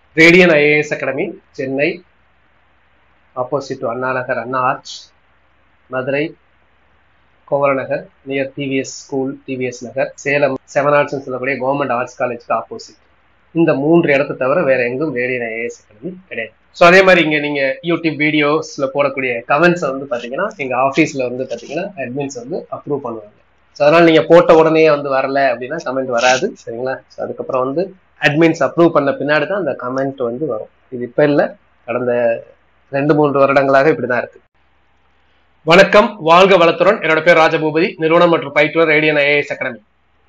radian IAS academy Chennai opposite Anna Nagar Anna arch Madurai Kovalanagar near TVS school TVS Nagar Salem seven arts சொல்லக்கூடிய government arts காலேஜ்க்கு opposite இந்த மூன்று இடத்தை தவிர வேற எங்கும் ரேடியன் ஐஏஎஸ் அகாடமி கிடையாது ஸோ அதே மாதிரி இங்க நீங்க யூடியூப் வீடியோஸ்ல போடக்கூடிய கமெண்ட்ஸ் வந்து பாத்தீங்கன்னா எங்க ஆஃபீஸ்ல வந்து பாத்தீங்கன்னா அட்மின்ஸ் வந்து அப்ரூவ் பண்ணுவாங்க ஸோ அதனால நீங்க போட்ட உடனே வந்து வரல அப்படின்னா கமெண்ட் வராது சரிங்களா ஸோ அதுக்கப்புறம் வந்து அட்மின்ஸ் அப்ரூவ் பண்ண பின்னாடி தான் அந்த கமெண்ட் வந்து வரும் இது இப்ப இல்லை கடந்த ரெண்டு மூன்று வருடங்களாக இப்படிதான் இருக்கு வணக்கம் வாழ்க வளத்துடன் என்னோட பேர் ராஜபூபதி நிறுவனம் மற்றும் பயிற்றுவர் Radian IAS academy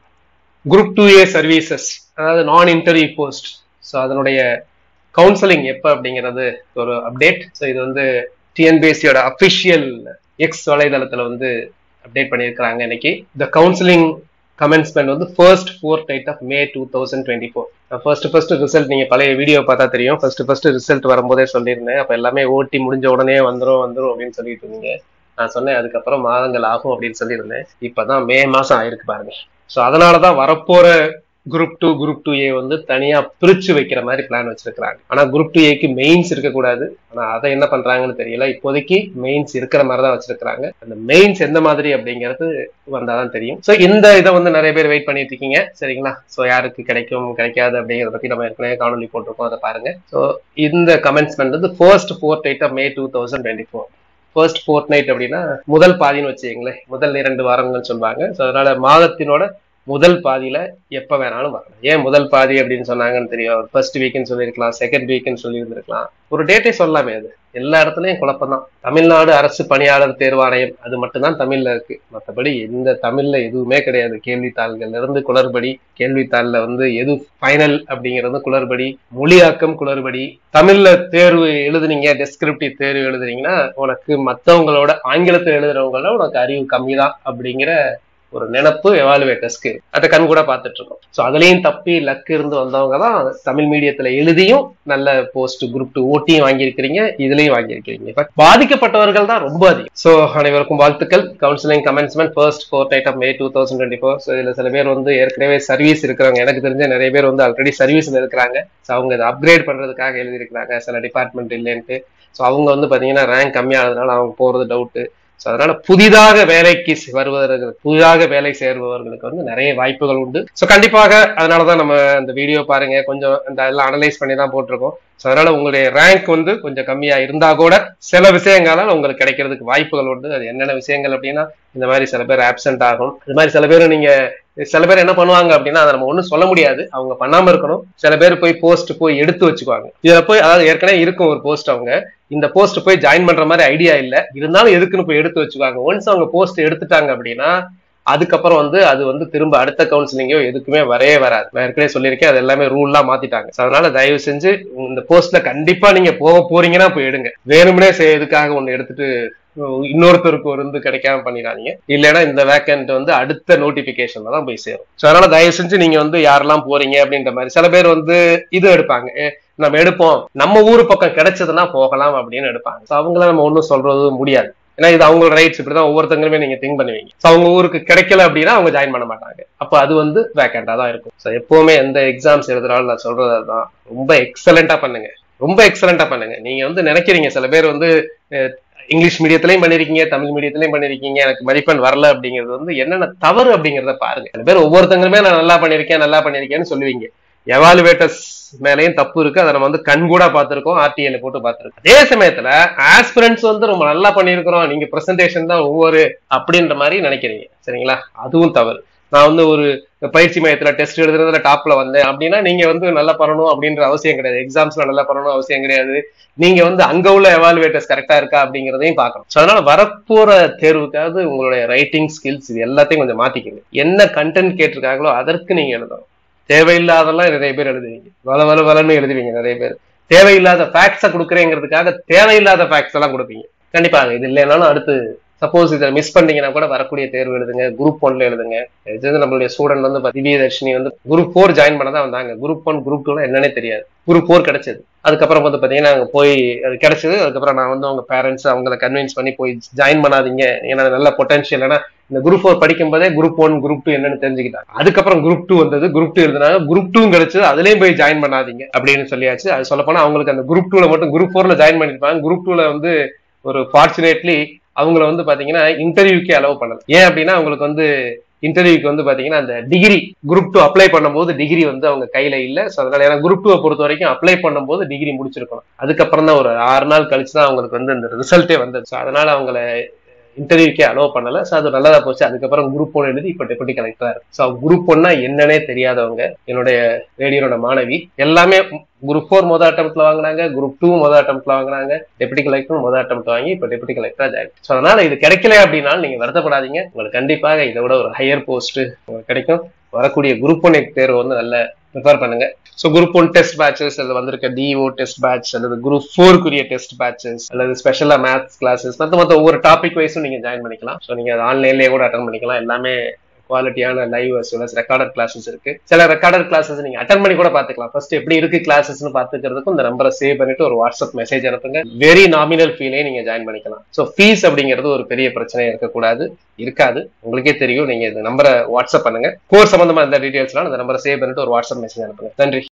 group two A services அதாவது நான் இன்டர்வியூ போஸ்ட் ஸோ அதனுடைய கவுன்சிலிங் எப்போ அப்படிங்கிறது ஒரு அப்டேட் ஸோ இது வந்து டிஎன்பிஎஸ்சியோட அஃபிஷியல் எக்ஸ் வலைதளத்தில் வந்து அப்டேட் பண்ணியிருக்கிறாங்க இன்னைக்கு த கவுன்சிலிங் கமென்ஸ்மெண்ட் வந்து first four date of May two thousand twenty four first first result நீங்க பழைய வீடியோ பார்த்தா தெரியும் ஃபர்ஸ்ட் ஃபர்ஸ்ட் ரிசல்ட் வரும்போதே சொல்லியிருந்தேன் அப்போ எல்லாமே ஓட்டி முடிஞ்ச உடனே வந்துடும் வந்துடும் அப்படின்னு சொல்லிட்டு இருந்தீங்க நான் சொன்னேன் அதுக்கப்புறம் மாதங்கள் ஆகும் அப்படின்னு சொல்லியிருந்தேன் இப்பதான் மே மாசம் ஆயிருக்கு பாருங்க ஸோ அதனாலதான் வரப்போற group two group two A வந்து தனியா பிரிச்சு வைக்கிற மாதிரி பிளான் வச்சிருக்காங்க ஆனா குரூப் டூ ஏக்கு மெயின்ஸ் இருக்கக்கூடாது ஆனா அதை என்ன பண்றாங்கன்னு தெரியல இப்போதைக்கு மெயின்ஸ் இருக்கிற மாதிரி தான் வச்சிருக்காங்க அந்த மெயின்ஸ் எந்த மாதிரி அப்படிங்கிறது வந்தாதான் தெரியும் ஸோ இந்த இதை வந்து நிறைய பேர் வெயிட் பண்ணிட்டு இருக்கீங்க சரிங்களா ஸோ யாருக்கு கிடைக்கும் கிடைக்காது அப்படிங்கிறத பத்தி நம்ம ஏற்கனவே காணொலி போட்டிருக்கோம் அதை பாருங்க ஸோ இந்த கமெண்ட்ஸ்மெண்ட் வந்து first four date of May two thousand twenty four first fourth night அப்படின்னா முதல் பாதின்னு வச்சுக்கங்களேன் முதல் இரண்டு வாரங்கள் சொல்லுவாங்க ஸோ அதனால மாதத்தினோட முதல் பாதியில எப்ப வேணாலும் வரலாம் ஏன் முதல் பாதி அப்படின்னு சொன்னாங்கன்னு தெரியும் ஃபர்ஸ்ட் வீக்னு சொல்லியிருக்கலாம் செகண்ட் வீக்னு சொல்லி இருந்திருக்கலாம் ஒரு டேட்டே சொல்லாமே அது எல்லா இடத்துலயும் குழப்பம் தான் தமிழ்நாடு அரசு பணியாளர் தேர்வாணையம் அது மட்டும்தான் தமிழ்ல இருக்கு மற்றபடி எந்த தமிழ்ல எதுவுமே கிடையாது கேள்வித்தாள்கள்ல இருந்து குளறுபடி கேள்வித்தாள்ல வந்து எது ஃபைனல் அப்படிங்கிறது குளறுபடி மொழியாக்கம் குளறுபடி தமிழ்ல தேர்வு எழுதுனீங்க டெஸ்கிரிப்டிவ் தேர்வு எழுதுனீங்கன்னா உனக்கு மற்றவங்களோட ஆங்கிலத்தில் எழுதுறவங்களோட உனக்கு அறிவு கம்மி தான் அப்படிங்கிற ஒரு நினப்பு எவாலுவேட்டர்ஸ்க்கு அதை கண் கூட பார்த்துட்டு இருக்கோம் ஸோ அதுலயும் தப்பி லக் இருந்து வந்தவங்க தான் தமிழ் மீடியத்துல எழுதியும் நல்ல போஸ்ட் குரூப் டூ ஓட்டியும் வாங்கியிருக்கிறீங்க இதுலயும் வாங்கியிருக்கிறீங்க பட் பாதிக்கப்பட்டவர்கள் தான் ரொம்ப அதிகம் ஸோ அனைவருக்கும் வாழ்த்துக்கள் counselling commencement first four date of May two thousand twenty four so இதுல சில பேர் வந்து ஏற்கனவே சர்வீஸ் இருக்கிறவங்க எனக்கு தெரிஞ்ச நிறைய பேர் வந்து ஆல்ரெடி சர்வீஸ்ல இருக்கிறாங்க ஸோ அவங்க இதை அப்கிரேட் பண்றதுக்காக எழுதியிருக்கிறாங்க சில டிபார்ட்மெண்ட் இல்லைன்ட்டு ஸோ அவங்க வந்து பாத்தீங்கன்னா ரேங்க் கம்மியானதுனால அவங்க போறது டவுட்டு ஸோ அதனால புதிதாக வேலைக்கு வருவதற்கு புதிதாக வேலை சேர்பவர்களுக்கு வந்து நிறைய வாய்ப்புகள் உண்டு ஸோ கண்டிப்பாக அதனாலதான் நம்ம இந்த வீடியோ பாருங்க கொஞ்சம் இந்த எல்லாம் அனலைஸ் பண்ணி தான் போட்டிருக்கோம் ஸோ அதனால உங்களுடைய ரேங்க் வந்து கொஞ்சம் கம்மியா இருந்தா கூட சில விஷயங்களால உங்களுக்கு கிடைக்கிறதுக்கு வாய்ப்புகள் உண்டு அது என்னென்ன விஷயங்கள் அப்படின்னா இந்த மாதிரி சில பேர் ஆப்சென்ட் ஆகும் இது மாதிரி சில பேர் நீங்க சில பேர் என்ன பண்ணுவாங்க அப்படின்னா அதை நம்ம ஒன்றும் சொல்ல முடியாது அவங்க பண்ணாம இருக்கணும் சில பேர் போய் போஸ்ட் போய் எடுத்து வச்சுக்குவாங்க இதுல போய் அதாவது ஏற்கனவே இருக்கும் ஒரு போஸ்ட் அவங்க இந்த போஸ்ட் போய் ஜாயின் பண்ற மாதிரி ஐடியா இல்ல இருந்தாலும் எதுக்குன்னு போய் எடுத்து வச்சுக்குவாங்க ஒன்ஸ் அவங்க போஸ்ட் எடுத்துட்டாங்க அப்படின்னா அதுக்கப்புறம் வந்து அது வந்து திரும்ப அடுத்த கவுன்சிலிங்கோ எதுக்குமே வரவே வராது நான் ஏற்கனவே சொல்லியிருக்கேன் அது எல்லாமே ரூல்லாம் மாத்திட்டாங்க அதனால தயவு செஞ்சு இந்த போஸ்ட்ல கண்டிப்பா நீங்க போக போறீங்கன்னா போய் எடுங்க வேணும்னே எதுக்காக ஒண்ணு எடுத்துட்டு இன்னொருத்தருக்கு ஒரு வந்து கிடைக்காம பண்ணிடாதீங்க இல்லைன்னா இந்த வேக்கண்ட் வந்து அடுத்த நோட்டிபிகேஷன்ல தான் போய் சேரும் ஸோ அதனால தயவு செஞ்சு நீங்க வந்து யாரெல்லாம் போறீங்க அப்படின்ற மாதிரி சில பேர் வந்து இது எடுப்பாங்க நம்ம எடுப்போம் நம்ம ஊரு பக்கம் கிடைச்சதுன்னா போகலாம் அப்படின்னு எடுப்பாங்க ஸோ அவங்கள நம்ம ஒன்றும் சொல்றது முடியாது ஏன்னா இது அவங்களோட ரைட்ஸ் இப்படிதான் ஒவ்வொருத்தங்களுமே நீங்க திங்க் பண்ணுவீங்க ஸோ அவங்க ஊருக்கு கிடைக்கல அப்படின்னா அவங்க ஜாயின் பண்ண மாட்டாங்க அப்போ அது வந்து வேக்கண்டா தான் இருக்கும் ஸோ எப்பவுமே எந்த எக்ஸாம்ஸ் எழுதுறாலும் நான் சொல்றது அதுதான் ரொம்ப எக்ஸலண்டா பண்ணுங்க ரொம்ப எக்ஸலண்டா பண்ணுங்க நீங்க வந்து நினைக்கிறீங்க சில பேர் வந்து இங்கிலீஷ் மீடியத்திலையும் பண்ணிருக்கீங்க தமிழ் மீடியத்திலையும் பண்ணிருக்கீங்க எனக்கு மதிப்பெண் வரல அப்படிங்கிறது வந்து என்னென்ன தவறு அப்படிங்கிறத பாருங்க சில பேர் ஒவ்வொருத்தங்களுமே நான் நல்லா பண்ணிருக்கேன் நல்லா பண்ணிருக்கேன்னு சொல்லுவீங்க எவாலுவேட்டர்ஸ் மேலேயும் தப்பு இருக்கு அதை நம்ம வந்து கண் கூட பார்த்திருக்கோம் ஆர்டிஎல் போட்டு பார்த்திருக்கோம் அதே சமயத்துல ஆஸ்பிரன்ஸ் வந்து ரொம்ப நல்லா பண்ணிருக்கிறோம் நீங்க பிரசன்டேஷன் தான் ஒவ்வொரு அப்படின்ற மாதிரி நினைக்கிறீங்க சரிங்களா அதுவும் தவறு நான் வந்து ஒரு பயிற்சி மையத்துல டெஸ்ட் எழுதுறதுல டாப்ல வந்தேன் அப்படின்னா நீங்க வந்து நல்லா பண்ணணும் அப்படின்ற அவசியம் கிடையாது எக்ஸாம்ஸ்ல நல்லா பண்ணணும் அவசியம் கிடையாது நீங்க வந்து அங்க உள்ள எவாலுவேட்டர்ஸ் கரெக்டா இருக்கா அப்படிங்கிறதையும் பார்க்கணும் ஸோ அதனால வரப்போற தேர்வுக்காவது உங்களுடைய ரைட்டிங் ஸ்கில்ஸ் இது எல்லாத்தையும் கொஞ்சம் மாத்திக்கங்க என்ன கண்டென்ட் கேட்டிருக்காங்களோ அதற்கு நீங்க எழுதணும் தேவையில்லாதெல்லாம் நிறைய பேர் எழுதுவீங்க வள வள வளன்னு எழுதுவீங்க நிறைய பேர் தேவையில்லாத ஃபேக்ட்ஸை கொடுக்குறேங்கிறதுக்காக தேவையில்லாத ஃபேக்ட்ஸ் எல்லாம் கொடுப்பீங்க கண்டிப்பாக இது இல்லைனாலும் அடுத்து சப்போஸ் இதை மிஸ் பண்ணீங்கன்னா கூட வரக்கூடிய தேர்வு எழுதுங்க குரூப் ஒன்ல எழுதுங்க இது வந்து நம்மளுடைய ஸ்டூடெண்ட் வந்து திவ்ய தர்ஷினி வந்து குரூப் ஃபோர் ஜாயின் பண்ண தான் வந்தாங்க குரூப் ஒன் குரூப் டூல என்னன்னே தெரியாது குரூப் ஃபோர் கிடைச்சது அதுக்கப்புறம் வந்து பாத்தீங்கன்னா அங்க போய் அது கிடைச்சது அதுக்கப்புறம் நான் வந்து அவங்க பேரண்ட்ஸ் அவங்கள கன்வின்ஸ் பண்ணி போய் ஜாயின் பண்ணாதீங்க ஏன்னா நல்ல பொட்டன்ஷியல் ஏன்னா இந்த குரூப் ஃபோர் படிக்கும் போதே குரூப் ஒன் குரூப் டூ என்னன்னு தெரிஞ்சுக்கிட்டாங்க அதுக்கப்புறம் குரூப் டூ வந்தது குரூப் டூ எழுதினாங்க குரூப் டூ கிடைச்சது அதுலயும் போய் ஜாயின் பண்ணாதீங்க அப்படின்னு சொல்லியாச்சு அது சொல்ல போனா அவங்களுக்கு அந்த குரூப் டூல மட்டும் குரூப் ஃபோர்ல ஜாயின் பண்ணிருப்பாங்க குரூப் டூல வந்து ஒரு ஃபார்ச்சுனேட்லி அவங்கள வந்து பாத்தீங்கன்னா இன்டர்வியூக்கே அலோவ் பண்ணல ஏன் அப்படின்னா அவங்களுக்கு வந்து இன்டர்வியூக்கு வந்து பாத்தீங்கன்னா அந்த டிகிரி குரூப் டூ அப்ளை பண்ணும்போது டிகிரி வந்து அவங்க கையில இல்ல ஸோ அதனால ஏன்னா குரூப் டூவை பொறுத்த வரைக்கும் அப்ளை பண்ணும்போது டிகிரி முடிச்சிருக்கணும் அதுக்கப்புறம் தான் ஒரு ஆறு நாள் கழிச்சு தான் அவங்களுக்கு வந்து அந்த ரிசல்ட்டே வந்தது ஸோ அதனால அவங்கள இன்டர்வியூக்கே அலோவ் பண்ணல ஸோ அது நல்லதா போச்சு அதுக்கப்புறம் குரூப் ஒன் எழுதி இப்போ டெபுட்டி கலெக்டரா இருக்கு ஸோ குரூப் ஒன்னா என்னன்னே தெரியாதவங்க என்னுடைய ரேடியோட மாணவி எல்லாமே குரூப் ஃபோர் மொதல் அட்டம்ப்ட்ல வாங்கினாங்க குரூப் டூ மொதல் அட்டம்ப்ட்ல வாங்கினாங்க டெபுட்டி கலெக்டர் மொதல் அட்டம்ப்ட் வாங்கி இப்போ டெபுட்டி கலெக்டரா ஜாயின் ஸோ அதனால இது கிடைக்கல அப்படின்னா நீங்க வருத்தப்படாதீங்க உங்களுக்கு கண்டிப்பாக இதை விட ஒரு ஹையர் போஸ்ட் உங்களுக்கு கிடைக்கும் வரக்கூடிய குரூப் ஒன் தேர்வு வந்து நல்ல ப்ரிப்பேர் பண்ணுங்க so group one test batches அல்லது வந்திருக்க டிஓ டெஸ்ட் பேட்ச் அல்லது குரூப் ஃபோருக்குரிய டெஸ்ட் பேட்சஸ் அல்லது ஸ்பெஷலா மேத்ஸ் கிளாஸஸ் மற்ற மற்ற ஒவ்வொரு டாபிக் வைஸும் நீங்க ஜாயின் பண்ணிக்கலாம் ஸோ நீங்க ஆன்லைன்லேயே கூட அட்டன் பண்ணிக்கலாம் எல்லாமே குவாலிட்டியான live as well recorded classes இருக்கு சில ரெக்கார்டட் கிளாஸஸ் நீங்க அட்டன் பண்ணி கூட பாத்துக்கலாம் ஃபர்ஸ்ட் எப்படி இருக்கு கிளாஸஸ்னு பாத்துக்கிறதுக்கும் இந்த நம்பரை சேவ் பண்ணிட்டு ஒரு வாட்ஸ்அப் மெசேஜ் அனுப்புங்க வெரி நாமினல் ஃபீலே நீங்க ஜாயின் பண்ணிக்கலாம் ஸோ ஃபீஸ் அப்படிங்கிறது ஒரு பெரிய பிரச்சனை இருக்கக்கூடாது இருக்காது உங்களுக்கே தெரியும் நீங்க இந்த நம்பரை வாட்ஸ்அப் பண்ணுங்க கோர்ஸ் சம்பந்தமா இந்த டீடைல்ஸ்லாம் இந்த நம்பரை சேவ் பண்ணிட்டு ஒரு வாட்ஸ்அப் மெசேஜ் அனுப்புங்க நன்றி